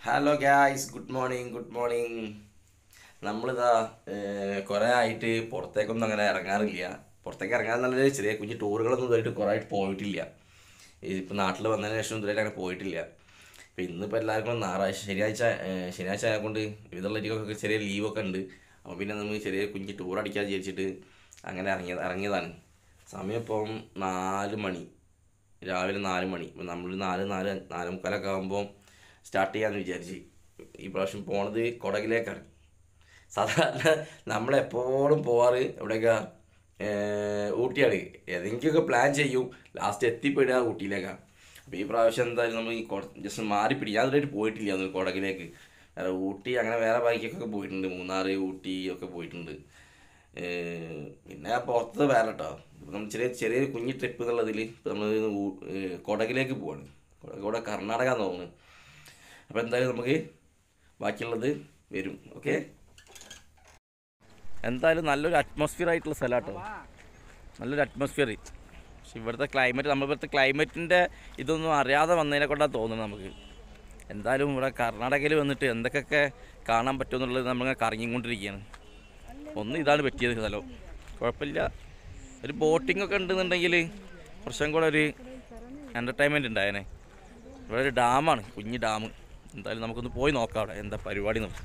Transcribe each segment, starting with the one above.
Hello guys good morning good morning നമ്മളിതാ കുറേ ആയിട്ട് പുറത്തേക്കൊന്നും അങ്ങനെ ഇറങ്ങാറില്ല പുറത്തേക്ക് ഇറങ്ങാൻ നല്ലൊരു ചെറിയ കുഞ്ഞു ടൂറുകളൊന്നും ഇതുമായിട്ട് കുറേ ആയിട്ട് പോയിട്ടില്ല ഇപ്പം നാട്ടിൽ വന്നതിന് ശേഷം ഇതുവരെ അങ്ങനെ പോയിട്ടില്ല ഇപ്പം ഇന്നിപ്പോൾ എല്ലാവർക്കും ഞായറാഴ്ച ശനിയാഴ്ച ഏഹ്, ശനിയാഴ്ച ആയതുകൊണ്ട് വിവിധ രീതിക്കൊക്കെ ചെറിയ ലീവൊക്കെ ഉണ്ട് അപ്പോൾ പിന്നെ നമുക്ക് ചെറിയ കുഞ്ഞ് ടൂർ അടിക്കാൻ വിചാരിച്ചിട്ട് അങ്ങനെ ഇറങ്ങിയത് ഇറങ്ങിയതാണ് സമയം ഇപ്പം നാല് മണി രാവിലെ നാല് മണി ഇപ്പം നമ്മൾ നാല് നാല് നാല് മുക്കാലൊക്കെ ആകുമ്പോൾ സ്റ്റാർട്ട് ചെയ്യാമെന്ന് വിചാരിച്ച് ഈ പ്രാവശ്യം പോണത് കൊടകിലേക്കാണ് സാധാരണ നമ്മളെപ്പോഴും പോവാറ് എവിടെയൊക്കെ ഊട്ടിയാണ് ഏതെങ്കിലുമൊക്കെ പ്ലാൻ ചെയ്യും ലാസ്റ്റ് എത്തിപ്പെടുക ഊട്ടിയിലേക്കാണ് അപ്പോൾ ഈ പ്രാവശ്യം എന്തായാലും നമ്മൾ ഈ ജസ്റ്റ് മാറി പിടി ഞാൻ ഇതുവരെയായിട്ട് പോയിട്ടില്ല അത് കൊടകിലേക്ക് വേറെ ഊട്ടി അങ്ങനെ വേറെ ബൈക്കൊക്കെ പോയിട്ടുണ്ട് മൂന്നാർ ഊട്ടി ഒക്കെ പോയിട്ടുണ്ട് ഏഹ് പിന്നെ പുറത്ത് വേറെ കേട്ടോ ഇപ്പം നമ്മൾ ചെറിയ ചെറിയൊരു കുഞ്ഞു ട്രിപ്പ് എന്നുള്ളതിൽ ഇപ്പം നമ്മൾ ഊ- ഏഹ് കൊടകിലേക്ക് പോവാണ് കൊടക് ഇവിടെ കർണാടക എന്ന് തോന്നുന്നു അപ്പോൾ എന്തായാലും നമുക്ക് ബാക്കിയുള്ളത് വരും ഓക്കെ എന്തായാലും നല്ലൊരു അറ്റ്മോസ്ഫിയർ ആയിട്ടുള്ള സ്ഥലം കേട്ടോ നല്ലൊരു അറ്റ്മോസ്ഫിയർ പക്ഷെ ഇവിടുത്തെ ക്ലൈമറ്റ് നമ്മൾ ഇവിടുത്തെ ക്ലൈമറ്റിൻ്റെ ഇതൊന്നും അറിയാതെ വന്നതിനെ കൊണ്ടാണ് തോന്നുന്നത് നമുക്ക് എന്തായാലും ഇവിടെ കർണാടകയിൽ വന്നിട്ട് എന്തൊക്കെയൊക്കെ കാണാൻ പറ്റുമെന്നുള്ളത് നമ്മളിങ്ങനെ കറങ്ങിക്കൊണ്ടിരിക്കുകയാണ് ഒന്ന് ഇതാണ് പറ്റിയത് സ്ഥലം കുഴപ്പമില്ല ഒരു ബോട്ടിംഗ് ഒക്കെ ഉണ്ടെന്നുണ്ടെങ്കിൽ കുറച്ചും കൂടെ ഒരു എൻ്റർടൈൻമെൻറ്റ് ഉണ്ടായേനെ ഇവിടെ ഒരു ഡാമാണ് കുഞ്ഞ് ഡാം എന്തായാലും നമുക്കൊന്ന് പോയി നോക്കാം അവിടെ എന്താ പരിപാടി നോക്കാം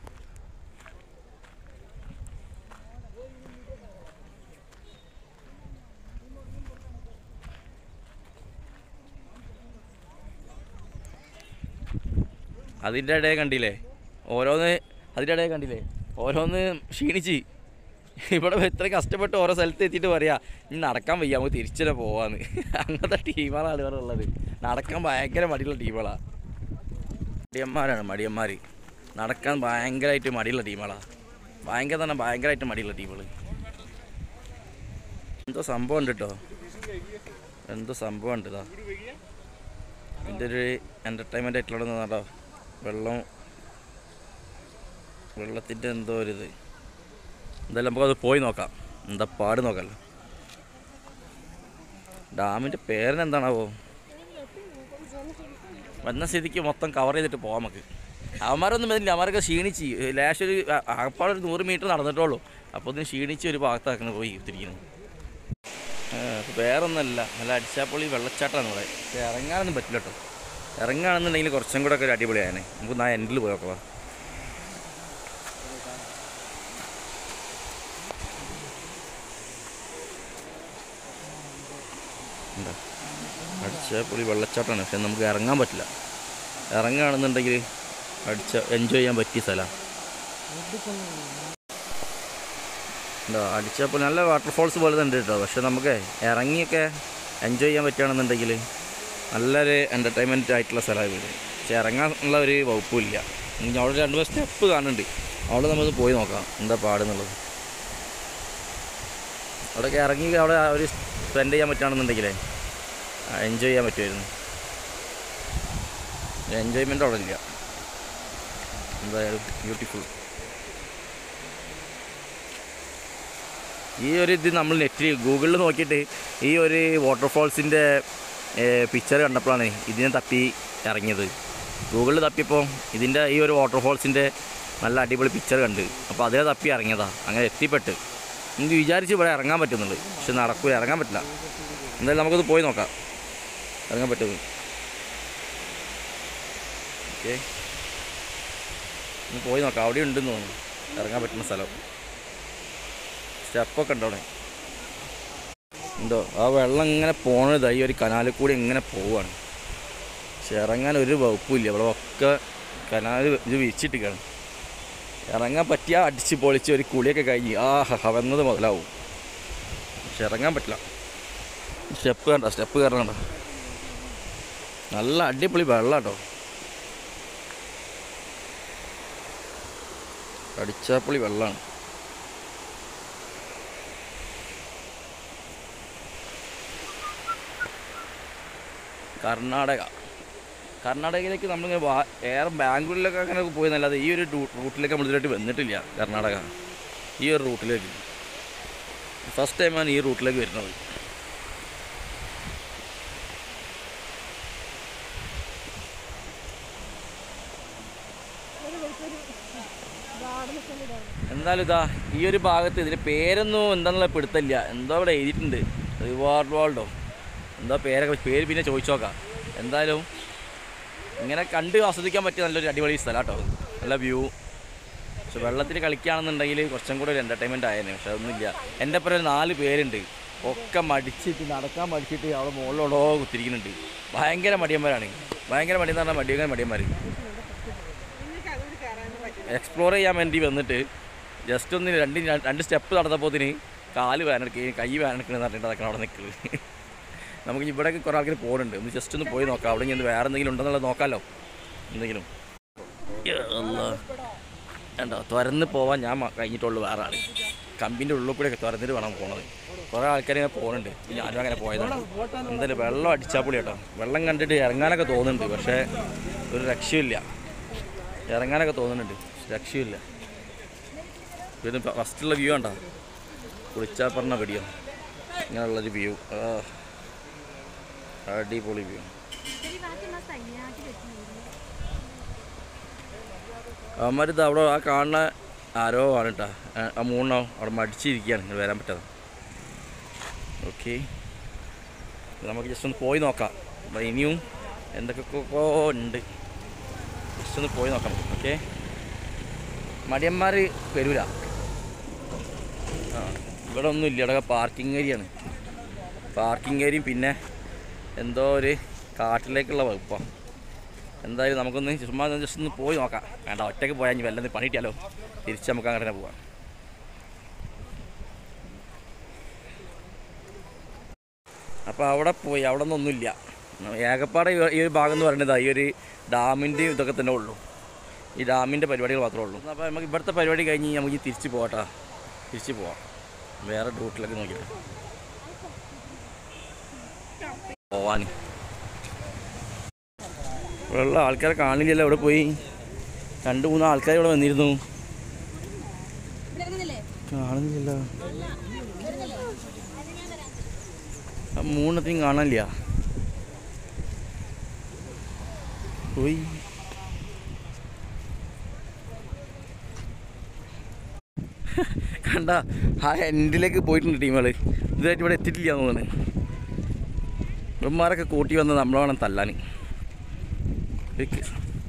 അതിൻ്റെ ഇടയിൽ കണ്ടില്ലേ ഓരോന്ന് അതിൻ്റെ ഇടയിൽ കണ്ടില്ലേ ഓരോന്ന് ക്ഷീണിച്ച് ഇവിടെ ഇത്ര കഷ്ടപ്പെട്ട് ഓരോ സ്ഥലത്ത് എത്തിയിട്ട് പറയാ ഇനി നടക്കാൻ വയ്യ നമുക്ക് തിരിച്ചു തന്നെ പോവാന്ന് അങ്ങനത്തെ ടീമുകളാണ് ഇവിടെ ഉള്ളത് നടക്കാൻ ഭയങ്കര മടിയുള്ള ടീമുകളാണ് മടിയന്മാരാണ് മടിയന്മാർ നടക്കാൻ ഭയങ്കരമായിട്ട് മടിയുള്ള ടീമുകളാണ് ഭയങ്കര തന്നെ ഭയങ്കരമായിട്ട് മടിയുള്ള ടീമുകൾ എന്തോ സംഭവം ഉണ്ട് കേട്ടോ എന്തോ സംഭവം ഉണ്ട് ഇതാ ഇതിൻ്റെ ഒരു എൻ്റർടൈൻമെൻ്റ് ആയിട്ടുള്ള കേട്ടോ വെള്ളം വെള്ളത്തിൻ്റെ എന്തോ ഒരു ഇത് എന്തായാലും നമുക്കത് പോയി നോക്കാം എന്താ പാട് നോക്കാമല്ലോ ഡാമിൻ്റെ പേരിനെന്താണാവോ വന്ന സ്ഥിതിക്ക് മൊത്തം കവർ ചെയ്തിട്ട് പോവാം നമുക്ക് അവന്മാരൊന്നും വരുന്നില്ല അവന്മാരൊക്കെ ക്ഷീണിച്ച് ലാസ്റ്റ് ഒരു ആകപ്പാട് ഒരു നൂറ് മീറ്റർ നടന്നിട്ടുള്ളൂ അപ്പോൾ ഒന്ന് ക്ഷീണിച്ച് ഒരു ഭാഗത്താക്കണം പോയി തിരിക്കുന്നത് വേറെ ഒന്നല്ല നല്ല അടിച്ചാപ്പൊളി വെള്ളച്ചാട്ടമാണ് ഇവിടെ പക്ഷേ ഇറങ്ങാനൊന്നും പറ്റില്ല കേട്ടോ ഇറങ്ങുകയാണെന്നുണ്ടെങ്കിൽ കുറച്ചും കൂടെ ഒക്കെ ഒരു അടിപൊളിയാണ് നമുക്ക് നാ എൻഡിൽ പോയി നോക്കാം എന്താ അടിച്ചാപ്പൊളി വെള്ളച്ചാട്ടമാണ് പക്ഷെ നമുക്ക് ഇറങ്ങാൻ പറ്റില്ല ഇറങ്ങുകയാണെന്നുണ്ടെങ്കിൽ അടിച്ച എൻജോയ് ചെയ്യാൻ പറ്റിയ സ്ഥലമാണ് എന്താ അടിച്ചപ്പോൾ നല്ല വാട്ടർഫോൾസ് പോലെ തന്നെ ഉണ്ട് കേട്ടോ പക്ഷെ നമുക്ക് ഇറങ്ങിയൊക്കെ എൻജോയ് ചെയ്യാൻ പറ്റുകയാണെന്നുണ്ടെങ്കിൽ നല്ലൊരു എൻ്റർടൈൻമെൻറ്റ് ആയിട്ടുള്ള സ്ഥലമാണ് വീട് പക്ഷെ ഇറങ്ങാനുള്ള ഒരു വകുപ്പില്ല ഇനി അവിടെ രണ്ട് മൂന്ന് സ്റ്റെപ്പ് കാണുന്നുണ്ട് അവിടെ നമുക്ക് പോയി നോക്കാം എന്താ പാടെന്നുള്ളത് അവിടെയൊക്കെ ഇറങ്ങി അവിടെ ഒരു സ്പെൻഡ് ചെയ്യാൻ പറ്റുകയാണെന്നുണ്ടെങ്കിലേ എൻജോയ് ചെയ്യാൻ പറ്റുമായിരുന്നു എൻജോയ്മെൻ്റ് അവിടെ ഇല്ല എന്തായാലും ബ്യൂട്ടിഫുൾ ഈ ഒരു ഇത് നമ്മൾ നെറ്റിൽ ഗൂഗിളിൽ നോക്കിയിട്ട് ഈ ഒരു വാട്ടർഫോൾസിൻ്റെ പിക്ചർ കണ്ടപ്പോഴാണ് ഇതിനെ തപ്പി ഇറങ്ങിയത് ഗൂഗിളിൽ തപ്പിയപ്പോൾ ഇതിൻ്റെ ഈ ഒരു വാട്ടർഫോൾസിൻ്റെ നല്ല അടിപൊളി പിക്ചർ കണ്ട് അപ്പോൾ അതിനെ തപ്പി ഇറങ്ങിയതാണ് അങ്ങനെ എത്തിപ്പെട്ട് എനിക്ക് വിചാരിച്ച് ഇവിടെ ഇറങ്ങാൻ പറ്റുന്നുള്ളൂ പക്ഷെ നടക്കൂല ഇറങ്ങാൻ പറ്റില്ല എന്തായാലും നമുക്കത് പോയി നോക്കാം ഇറങ്ങാൻ പറ്റുന്നു ഓക്കെ ഒന്ന് പോയി നോക്കാം അവിടെ ഉണ്ടെന്ന് തോന്നുന്നു ഇറങ്ങാൻ പറ്റുന്ന സ്ഥലം സ്റ്റെപ്പൊക്കെ ഉണ്ടോ അവിടെ ഉണ്ടോ ആ വെള്ളം ഇങ്ങനെ പോണത് ഈ ഒരു കനാലിൽ കൂടി ഇങ്ങനെ പോവാണ് പക്ഷെ ഇറങ്ങാൻ ഒരു വകുപ്പില്ല ഇവിടെ ഒക്കെ കനാൽ ഇത് വിരിച്ചിട്ടിരിക്കുകയാണ് ഇറങ്ങാൻ പറ്റിയ അടിച്ച് പൊളിച്ച് ഒരു കുളിയൊക്കെ കഴിഞ്ഞ് ആ ഹവന്നത് മുതലാവും പക്ഷെ ഇറങ്ങാൻ പറ്റില്ല സ്റ്റെപ്പ് കണ്ട സ്റ്റെപ്പ് കയറണ്ട നല്ല അടിപൊളി വെള്ളം കേട്ടോ അടിച്ചാപ്പൊളി വെള്ളമാണ് കർണാടക കർണാടകയിലേക്ക് നമ്മളിങ്ങനെ വാ ഏറെ ബാംഗ്ലൂരിലൊക്കെ അങ്ങനെ പോയി എന്നല്ലാതെ ഈ ഒരു റൂ- റൂട്ടിലേക്ക് നമ്മൾ ഇതുവരെയായിട്ട് വന്നിട്ടില്ല കർണാടക ഈ ഒരു റൂട്ടിലേക്ക് ഫസ്റ്റ് ടൈമാണ് ഈ റൂട്ടിലേക്ക് വരുന്നത് എന്തായാലും ഇതാ ഈ ഒരു ഭാഗത്ത് ഇതിന് പേരൊന്നും എന്താന്നുള്ള പിടുത്തമില്ല എന്തോ ഇവിടെ എഴുതിയിട്ടുണ്ട് റിവാർഡ് വേൾഡോ എന്തോ പേരൊക്കെ പേര് പിന്നെ ചോദിച്ചു നോക്കാം എന്തായാലും ഇങ്ങനെ കണ്ട് ആസ്വദിക്കാൻ പറ്റിയ നല്ലൊരു അടിപൊളി സ്ഥലം കേട്ടോ നല്ല വ്യൂ പക്ഷെ വെള്ളത്തിൽ കളിക്കുകയാണെന്നുണ്ടെങ്കിൽ കുറച്ചും കൂടെ ഒരു എൻ്റർടൈൻമെൻറ്റ് ആയിരുന്നു പക്ഷെ അതൊന്നുമില്ല എൻ്റെ ഒപ്പം ഒരു നാല് പേരുണ്ട് ഒക്കെ മടിച്ചിട്ട് നടക്കാൻ മടിച്ചിട്ട് അവിടെ മുകളിലോടോ കുത്തിരിക്കുന്നുണ്ട് ഭയങ്കര മടിയന്മാരാണ് ഭയങ്കര മടിയെന്ന് പറഞ്ഞാൽ മടിയങ്ങനെ മടിയന്മാർ എക്സ്പ്ലോർ ചെയ്യാൻ വേണ്ടി വന്നിട്ട് ജസ്റ്റ് ഒന്ന് രണ്ട് ര- രണ്ട് സ്റ്റെപ്പ് നടന്നപ്പോത്തിന് കാല് വേനൽക്കുകയും കൈ വേനൽക്കണെന്ന് പറഞ്ഞിട്ട് അതൊക്കെ അവിടെ നിൽക്കുന്നത് നമുക്ക് ഇവിടെയൊക്കെ കുറേ ആൾക്കാർ പോകുന്നുണ്ട് ഒന്ന് ജസ്റ്റ് ഒന്ന് പോയി നോക്കാം അവിടെ ഇനി വേറെ എന്തെങ്കിലും ഉണ്ടെന്നുള്ളത് നോക്കാമല്ലോ എന്തെങ്കിലും ഉണ്ടോ തുറന്ന് പോവാൻ ഞാൻ മ- കഴിഞ്ഞിട്ടുള്ളൂ വേറെ ആൾ കമ്പിൻ്റെ ഉള്ളിൽ കൂടെയൊക്കെ തുറന്നിട്ട് വേണം പോണത് കുറേ ആൾക്കാർ ഇങ്ങനെ പോകുന്നുണ്ട് ഞാനും അങ്ങനെ പോയതാണ് എന്തായാലും വെള്ളം അടിച്ചാൽ പൊളി കേട്ടോ വെള്ളം കണ്ടിട്ട് ഇറങ്ങാനൊക്കെ തോന്നുന്നുണ്ട് പക്ഷേ ഒരു രക്ഷയില്ല ഇറങ്ങാനൊക്കെ തോന്നുന്നുണ്ട് രക്ഷയില്ല ഇത് ഫസ്റ്റുള്ള വ്യൂ കണ്ടോ കുളിച്ചാൽ പറഞ്ഞ വെടിയോ ഇങ്ങനെയുള്ളൊരു വ്യൂ അടിപൊളി വ്യൂ അവന്മാരിത് അവിടെ ആ കാണുന്ന ആരോ ആണ് കേട്ടോ ആ മൂന്നോ അവിടെ മടിച്ചിരിക്കുകയാണ് ഇങ്ങനെ വരാൻ പറ്റാതെ ഓക്കെ നമുക്ക് ജസ്റ്റ് ഒന്ന് പോയി നോക്കാം അപ്പം ഇനിയും എന്തൊക്കെയൊക്കെ ഉണ്ട് ജസ്റ്റ് ഒന്ന് പോയി നോക്കാം ഓക്കെ മടിയന്മാർ വരൂല ആ ഇവിടെ ഒന്നും ഇല്ല ഇവിടെ പാർക്കിംഗ് ഏരിയയാണ് പാർക്കിംഗ് ഏരിയയും പിന്നെ എന്തോ ഒരു കാട്ടിലേക്കുള്ള വകുപ്പാണ് എന്തായാലും നമുക്കൊന്ന് ചുമ്മാ ഒന്ന് ജസ്റ്റ് ഒന്ന് പോയി നോക്കാം വേണ്ട ഒറ്റയ്ക്ക് പോയാൽ ഇനി വല്ലതും പണിയിട്ടാലോ തിരിച്ച് നമുക്ക് അങ്ങനെ തന്നെ പോവാം അപ്പോൾ അവിടെ പോയി അവിടെ നിന്നൊന്നുമില്ല ഏകപ്പാടെ ഈ- ഈ ഒരു ഭാഗം എന്ന് പറയുന്നത് ഈ ഒരു ഡാമിൻ്റെ ഇതൊക്കെ തന്നെ ഉള്ളൂ ഈ ഡാമിൻ്റെ പരിപാടികൾ മാത്രമേ ഉള്ളൂ അപ്പോൾ നമുക്ക് ഇവിടുത്തെ പരിപാടി കഴിഞ്ഞ് നമുക്ക് ഇനി തിരിച്ച് പോകട്ടാ തിരിച്ച് പോവാം വേറെ റൂട്ടിലൊക്കെ നോക്കിയിട്ട് പോവാൻ ഇവിടെയുള്ള ആൾക്കാരെ കാണില്ലല്ലോ ഇവിടെ പോയി രണ്ട് മൂന്ന് ആൾക്കാർ ഇവിടെ വന്നിരുന്നു കാണുന്നില്ലല്ലോ ആ മൂന്നെണ്ണത്തിനും കാണാനില്ല പോയി കണ്ട ആ എൻഡിലേക്ക് പോയിട്ടുണ്ട് ടീമുകൾ ഇതായിട്ട് ഇവിടെ എത്തിയിട്ടില്ല എന്ന് തോന്നുന്നു ഇവന്മാരൊക്കെ കൂട്ടി വന്ന് നമ്മളെ വേണം തല്ലാൻ ഇക്ക്.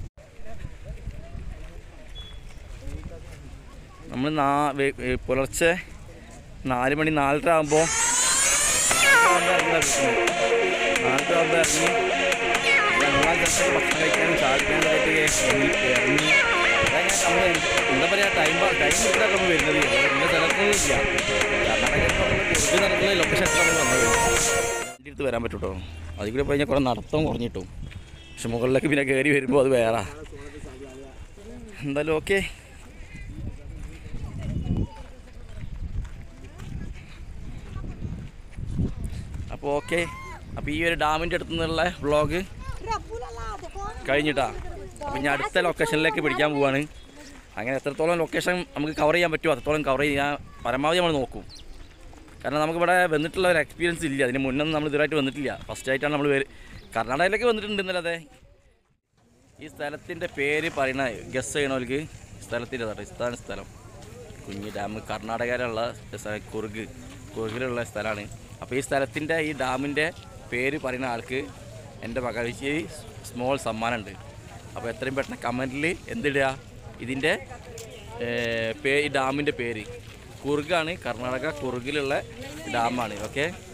നമ്മൾ നാ വെ- ഏ, പുലർച്ചെ നാല് മണി നാലര ആകുമ്പോൾ നാലര ആകുമ്പോൾ ഇറങ്ങി ഞങ്ങളാ ദിവസം ഭക്ഷണം കഴിക്കാനും ചാടിക്കാനായിട്ട് ഇറങ്ങി അതങ്ങനെ നമ്മൾ എന്താ പറയുക ടൈം ടൈം ഇട്ടാണ് നമ്മൾ വരുന്നത് ഇന്ന സ്ഥലത്തൊന്നും ഇല്ല കർണാടകയിൽ കുറിച്ച് നടക്കുന്ന ലൊക്കേഷൻ നമ്മൾ വന്നത് വണ്ടി എടുത്ത് വരാൻ പറ്റും കേട്ടോ അതിൽ കൂടെ പോയി കഴിഞ്ഞാൽ കുറേ നടത്തം കുറഞ്ഞിട്ടും പക്ഷെ മുകളിലേക്ക് പിന്നെ കയറി വരുമ്പോൾ അത് വേറെ എന്തായാലും ഓക്കെ അപ്പോൾ ഓക്കെ അപ്പോൾ ഈ ഒരു ഡാമിൻ്റെ അടുത്ത് നിന്നുള്ള വ്ളോഗ് കഴിഞ്ഞിട്ടാ അപ്പോൾ ഇനി അടുത്ത ലൊക്കേഷനിലേക്ക് പിടിക്കാൻ പോവാണ് അങ്ങനെ എത്രത്തോളം ലൊക്കേഷൻ നമുക്ക് കവർ ചെയ്യാൻ പറ്റുമോ അത്രത്തോളം കവർ ചെയ്യാൻ പരമാവധി നമ്മൾ നോക്കും കാരണം നമുക്കിവിടെ വന്നിട്ടുള്ള ഒരു എക്സ്പീരിയൻസ് ഇല്ല അതിന് മുന്നൊന്നും നമ്മൾ ഇതുവരായിട്ട് വന്നിട്ടില്ല ഫസ്റ്റ് ആയിട്ടാണ് നമ്മൾ വരു- കർണാടകയിലേക്ക് വന്നിട്ടുണ്ട് ഇന്നലെ ഈ സ്ഥലത്തിൻ്റെ പേര് പറയുന്ന ഗസ് ചെയ്യണവർക്ക് സ്ഥലത്തിൻ്റെ കേട്ടോ ഇതാണ് സ്ഥലം കുഞ്ഞി ഡാം കർണാടകയിലുള്ള സ്ഥലം കുറുഗ് കുറുകിലുള്ള സ്ഥലമാണ് അപ്പോൾ ഈ സ്ഥലത്തിൻ്റെ ഈ ഡാമിൻ്റെ പേര് പറയുന്ന ആൾക്ക് എൻ്റെ മകളിച്ച് സ്മോൾ സമ്മാനമുണ്ട് അപ്പോൾ എത്രയും പെട്ടെന്ന് കമൻറ്റിൽ എന്തിടുക ഇതിൻ്റെ ഏർ, പേ ഈ ഡാമിൻ്റെ പേര് കുറുഗാണ് കർണാടക കുറുകിലുള്ള ഡാമാണ് ഓക്കെ